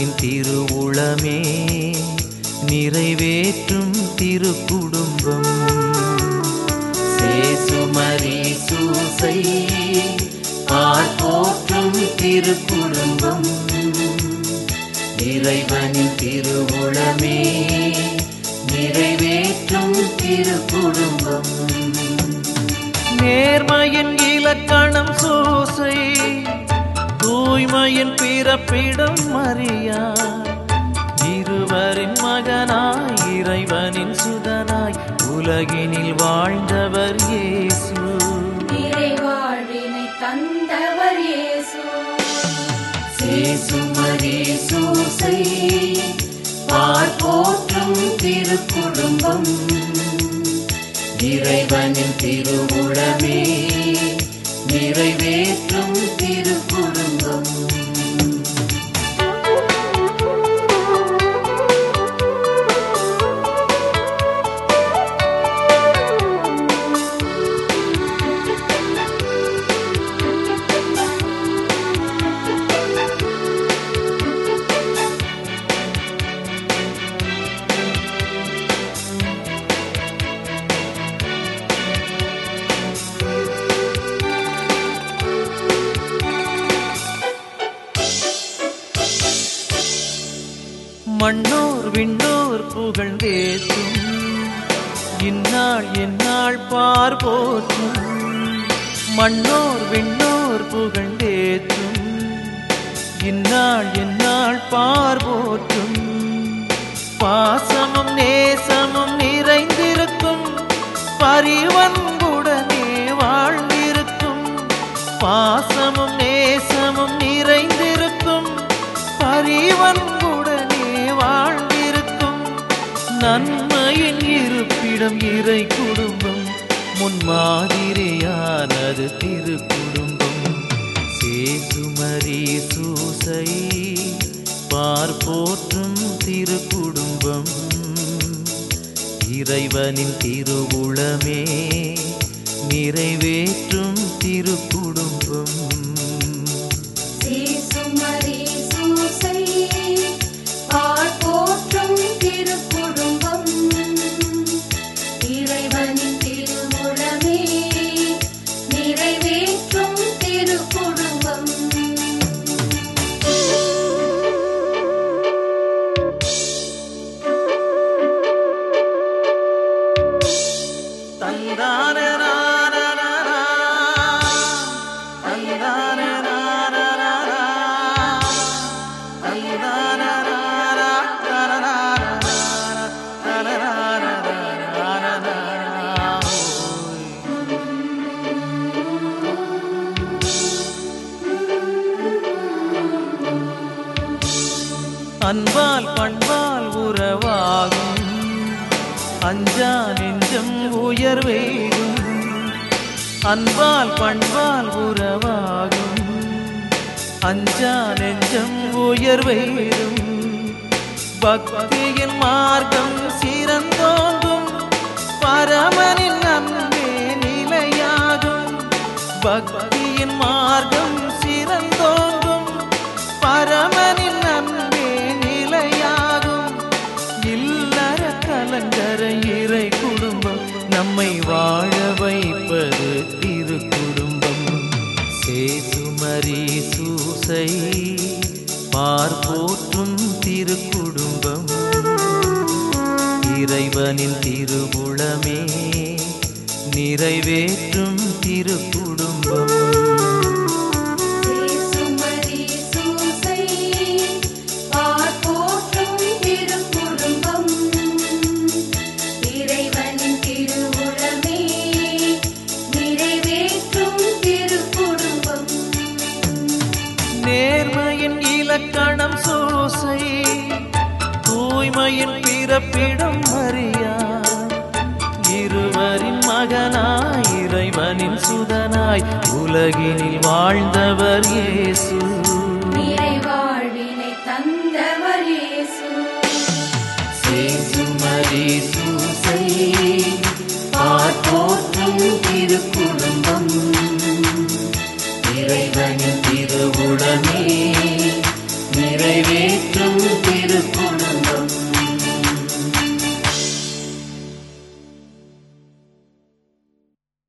இறைவனின் திருவுளமே நிறைவேற்றும் திருக்குடும்பம் சேசுமரி சூசை பார்ப்போற்றும் திருக்குடும்பம் இறைவனின் திருவுளமே நிறைவேற்றும் திருக்குடும்பம் நேர்மையின் இலக்கணம் சூசை தூய்மையின் பிறப்பிடம் மரியா இருவரின் மகனாய் இறைவனின் சுதனாய் உலகினில் வாழ்ந்தவர் இயேசு நிறைவாழ்வினை தந்தவர் இயேசு சேசுமரி சூசை பார்ப்போற்றும் திருக்குடும்பம் இறைவனின் திருவுளமே நிறைவேற்றும் திருக்குடும்பம் மண்ணோர் விண்ணோர் புகழ்ந்தேத்தும் இந்நாள் எந்நாள் பார்போற்றும் மண்ணோர் விண்ணோர் புகழ்ந்தேத்தும் இந்நாள் எந்நாள் பார்போற்றும் பாசமும் நேசமும் நிறைந்திருக்கும் பரிவன்புடனே வாழ்ந்திருக்கும் பாசமும் நேசமும் நிறைந்திருக்கும் பரிவன்புடனே வாழ்ந்திருக்கும் நன்மையின் இருப்பிடம் இறை குடும்பம் முன்மாதிரியானது திரு குடும்பம் சேசுமரி சூசை பார்ப்போற்றும் திரு குடும்பம் இறைவனின் திருவுளமே நிறைவேற்றும் திரு குடும்பம் சேசுமரி சூசை பார்ப்போற்றும் திருக்குடும்பம் இறைவனின் திருவுளமே நிறைவேற்றும் திருக்குடும்பம் அன்பால் பண்பால் உறவாகும் அஞ்சா நெஞ்சம் உயர்வேகும் அன்பால் பண்பால் உறவாகும் அஞ்சா நெஞ்சம் உயர்வேகும் பக்தியின் மார்க்கம் சிறந்தோங்கும் பரமனின் அன்பே நிலையாகும் பக்தியின் மார்க்கம் சிறந்தோங்கும் பரமனின் அன்பே நிலையாகும் இல்லற கலங்கர இறை குடும்பம் நம்மை வாழ வைப்பது திரு குடும்பம் சேசுமரி சூசை பார்ப்போற்றும் திரு குடும்பம் இறைவனின் திருவுளமே நிறைவேற்றும் திரு குடும்பம் சேசுமரி சூசை பார்ப்போற்றும் திருக்குடும்பம் இறைவனின் திருவுளமே நிறைவேற்றும் திருக்குடும்பம் நேர்மையின் இலக்கணம் சூசை தூய்மையின் பிறப்பிடம் மரியா இருவரின் மகனாய் இறைவனின் சுதனாய் உலகினில் வாழ்ந்தவர் இயேசு நிறைவாழ்வினை தந்தவர் இயேசு சேசுமரி சூசை பார்ப்போற்றும் திருக்குடும்பம்